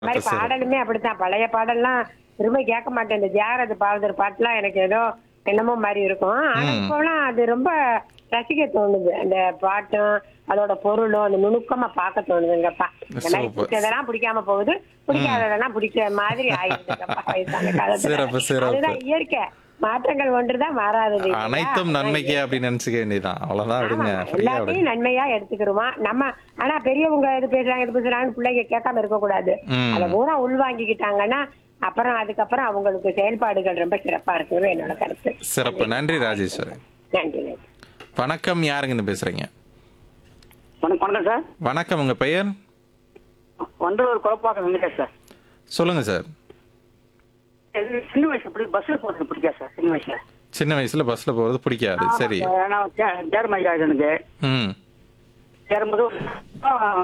இந்த மாதிரி சரி. பாடலுமே அப்படித்தான் பழைய பாடல்லாம் திரும்ப கேட்க மாட்டேன் இந்த ஜாரது பாவதர் பாட்டுலாம் எனக்கு ஏதோ என்னமோ மாதிரி இருக்கும் ஆனா ம். இப்போலாம் அது ரொம்ப ரசிக்க தோணுது அந்த பாட்டும் அதோட பொருளும் அந்த நுணுக்கமா பார்க்க தோணுதுங்கப்பா இந்த மாதிரி சூப்பர். பிடிச்சதெல்லாம் பிடிக்காம போகுது பிடிக்காததெல்லாம் பிடிக்கிற மாதிரி ஆயிடுதுங்கப்பா வயசான காலத்துல சிறப்பு, சிறப்பு. அதுதான் இயற்கை மாற்றங்கள் ஒன்றுதான் மாறாதது இல்லையா? அனைத்தும் நன்மைக்கே அப்படின்னு நினைச்சுக்க வேண்டியதுதான் அவ்வளவுதான் விடுங்க ஆமா, அப்படியே எல்லாத்தையும் விடுங்க நன்மையா எடுத்துக்கிறோமா நம்ம ஆனா பெரியவங்க இது பேசுறாங்க இது பேசுறாங்கன்னு பிள்ளைங்க கேட்காம இருக்க கூடாது ம். அத பூரா உள்வாங்கிக்கிட்டாங்கன்னா அப்புறம் அதுக்கப்புறம் அவங்களுக்கு செயல்பாடுகள் ரொம்ப சிறப்பா இருக்குன்னு என்னோட கருத்து சிறப்பு நன்றி ராஜேஸ்வரி நன்றி நன்றி வணக்கம் யாருங்கன்னு பேசுறீங்க வணக்கம் வணக்கம் சார் வணக்கம் உங்க பெயர் வண்டலூர் குழப்பாக்கம் வெங்கடேஷ் சார் சொல்லுங்க சார் எனக்கு சின்ன வயசு அப்படி பஸ்ல போறது பிடிக்காது சார் சின்ன வயசுல சின்ன வயசுல பஸ்ல போறது பிடிக்காது சரி நான் சேர்மதி ஆகுது எனக்கு ம் சேரும்போது ஆ,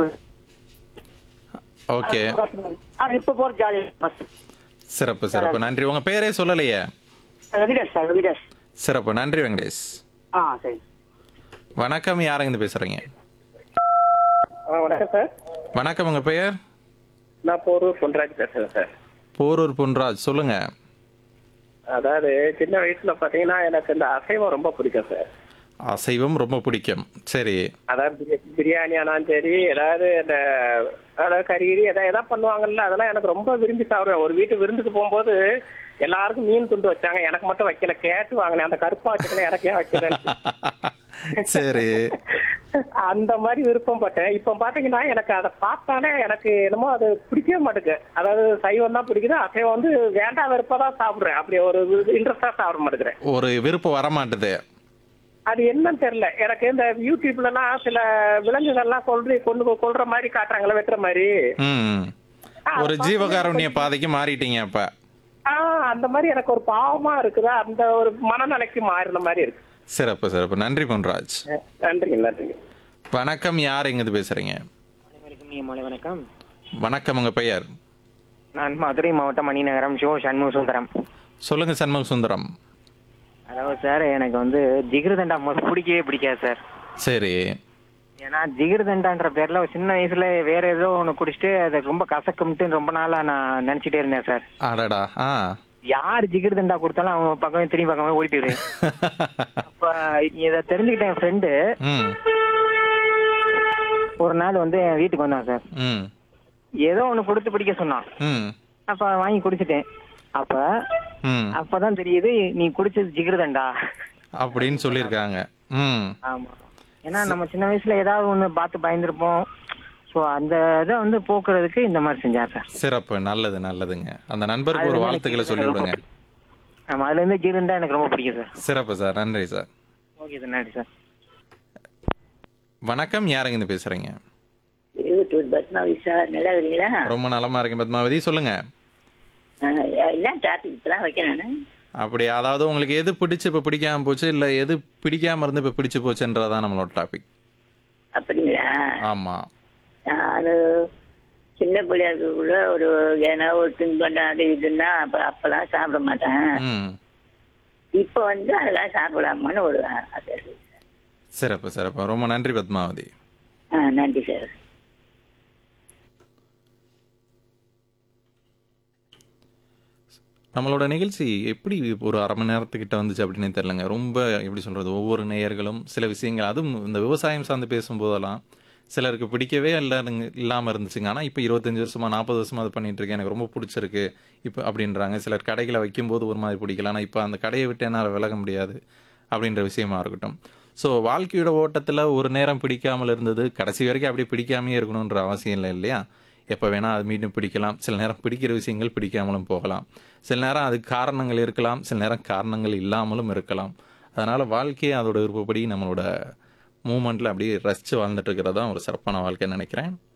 ஓகே ஆ, இப்ப போற ஜாலி பஸ் சிறப்பு சிறப்பு நன்றி உங்க பேரே சொல்லலையே வெங்கடேஷ் சார் வெங்கடேஷ் சிறப்பு நன்றி வெங்கடேஷ் ஆ சரி வணக்கம் யாருங்கன்னு பேசுறீங்க வணக்கம் சார் வணக்கம் உங்க பெயர் நான் போரூர் பொன்ராஜ் பேசுறேன் சார் போரூர் பொன்ராஜ் சொல்லுங்க அதாவது சின்ன வயசுல பாத்தீங்கன்னா எனக்கு இந்த அசைவம் ரொம்ப பிடிக்கும் சார் அசைவம் ரொம்ப பிடிக்கும் சரி அதாவது பிரி- பிரியாணி ஆனாலும் சரி ஏதாவது இந்த அதாவது கறி கிரி ஏதாவது எதாவது பண்ணுவாங்கல்ல அதெல்லாம் எனக்கு ரொம்ப விரும்பி சாப்பிடுவேன் ஒரு வீட்டு விருந்துக்கு போகும்போது எல்லாருக்கும் மீன் துண்டு வச்சாங்க எனக்கு மட்டும் வைக்கல கேட்டு வாங்கினேன் அந்த கருப்பா வச்சுக்கல எனக்கு ஏன் வைக்கல சரி அந்த மாதிரி விருப்பம் பட்டேன் இப்ப பாத்தீங்கன்னா எனக்கு அதை பார்த்தாலே எனக்கு என்னமோ அது பிடிக்கவே மாட்டேங்குது அதாவது சைவம் தான் பிடிக்குது அசைவம் வந்து வேண்டாம் வெறுப்பா தான் சாப்பிடுறேன் அப்படி ஒரு இன்ட்ரெஸ்டா சாப்பிட மாட்டேங்கிறேன் ஒரு விருப்பம் வர மாட்டுது அது என்னன்னு தெரியல எனக்கு இந்த யூடியூப்லலாம் சில விலங்குகள்லாம் கொல்றி கொண்டு கொல்ற மாதிரி காட்டுறாங்களே வெட்டுற மாதிரி ம் ஆ, ஒரு அது ஜீவகாருண்ய பாதைக்கு மாறிட்டீங்க அப்ப ஆஹ் அந்த மாதிரி எனக்கு ஒரு பாவமா இருக்குதா அந்த ஒரு மனநிலைக்கு மாறின மாதிரி இருக்கு சிறப்பு சிறப்பு நன்றி பொன்ராஜ் நன்றிங்க நன்றிங்க வணக்கம் யார் எங்கிருந்து பேசுறீங்க அனைவருக்கும் மாலை வணக்கம் வணக்கம் உங்க பெயர் நான் மதுரை மாவட்டம் மணிநகரம் ஷோ சண்முக சுந்தரம் சொல்லுங்க சண்முக சுந்தரம் அதாவது சார் எனக்கு வந்து ஜிகிருதண்டா மொதல் பிடிக்கவே பிடிக்காது சார் சரி ஏன்னா ஜிகிருதண்டான்ற பேர்ல ஒரு சின்ன வயசுல வேற ஏதோ ஒன்று குடிச்சிட்டு அது ரொம்ப கசக்கும்ட்டு ரொம்ப நாளா நான் நினைச்சிட்டே இருந்தேன் சார் அடடா ஆ யார் ஜிகிருதண்டா கொடுத்தாலும் அவங்க பக்கமே திரும்பி பக்கமே ஓடி போயிடுவேன் அப்ப இதை தெரிஞ்சுக்கிட்ட என் ஃப்ரெண்டு ம் ஒரு நாள் வந்து என் வீட்டுக்கு வந்தான் சார் ம் ஏதோ ஒன்று கொடுத்து பிடிக்க சொன்னான் ம் அப்ப வாங்கி குடிச்சிட்டேன் அப்ப ம் அப்பதான் தெரியுது நீ குடிச்சது ஜிகிருதண்டா அப்படின்னு சொல்லியிருக்காங்க ம் ஆமா ஏன்னா நம்ம சின்ன வயசுல ஏதாவது ஒண்ணு பார்த்து பயந்துருப்போம் சோ அந்த இதை வந்து போக்குறதுக்கு இந்த மாதிரி செஞ்சார் சார் சிறப்பு நல்லது நல்லதுங்க அந்த நண்பருக்கு ஒரு வாழ்த்துக்களை சொல்லி விடுங்க ஆமா அதுல இருந்து ஜீரண்டா எனக்கு ரொம்ப பிடிக்கும் சார் சிறப்பு சார் நன்றி சார் ஓகே சார் நன்றி சார் வணக்கம் யாருங்கன்னு பேசுறீங்க யூடியூப் பத்மாவி சார் நல்லா இருக்கீங்களா ரொம்ப நலமா இருக்கேன் பத்மாவதி சொல்லுங்க ஆஹ் எல்லாம் டாபிக் இப்பதான் வைக்கிறேன் அப்படி அதாவது உங்களுக்கு எது பிடிச்சு இப்ப பிடிக்காம போச்சு இல்ல எது பிடிக்காம இருந்து இப்ப பிடிச்சு போச்சுன்றதான் நம்மளோட டாபிக் அப்படிங்களா ஆமா அது சின்ன பிள்ளையா இருக்கக்குள்ள ஒரு ஏன்னா ஒரு தின்பண்டம் அது இதுன்னா அப்ப அப்பெல்லாம் சாப்பிட மாட்டேன் ம் இப்போ வந்து அதெல்லாம் சாப்பிடாமன்னு ஒரு ஆசை இருக்கு. சிறப்பு சிறப்பு ரொம்ப நன்றி பத்மாவதி ஆ நன்றி சார் நம்மளோட நிகழ்ச்சி எப்படி ஒரு அரை மணி நேரத்துக்கிட்ட வந்துச்சு அப்படின்னு தெரியலங்க ரொம்ப எப்படி சொல்றது ஒவ்வொரு நேயர்களும் சில விஷயங்கள் அதுவும் இந்த விவசாயம் சார்ந்து பேசும்போதெல்லாம் சிலருக்கு பிடிக்கவே இல்லை இல்லாமல் இருந்துச்சுங்க ஆனால் இப்போ இருபத்தஞ்சு வருஷமா நாற்பது வருஷமா அது பண்ணிட்டு இருக்கேன் எனக்கு ரொம்ப பிடிச்சிருக்கு இப்போ அப்படின்றாங்க சிலர் கடைகளை வைக்கும்போது ஒரு மாதிரி பிடிக்கல ஆனால் இப்போ அந்த கடையை விட்டு என்னால் விலக முடியாது அப்படின்ற விஷயமா இருக்கட்டும் ஸோ வாழ்க்கையோட ஓட்டத்தில் ஒரு நேரம் பிடிக்காமல் இருந்தது கடைசி வரைக்கும் அப்படியே பிடிக்காமே இருக்கணுன்ற அவசியம் இல்லை இல்லையா எப்போ வேணால் அது மீண்டும் பிடிக்கலாம் சில நேரம் பிடிக்கிற விஷயங்கள் பிடிக்காமலும் போகலாம் சில நேரம் அதுக்கு காரணங்கள் இருக்கலாம் சில நேரம் காரணங்கள் இல்லாமலும் இருக்கலாம் அதனால் வாழ்க்கையை அதோட விருப்பப்படி நம்மளோட மூமெண்ட்டில் அப்படியே ரசித்து வாழ்ந்துட்டு இருக்கிறது தான் ஒரு சிறப்பான வாழ்க்கைன்னு நினைக்கிறேன்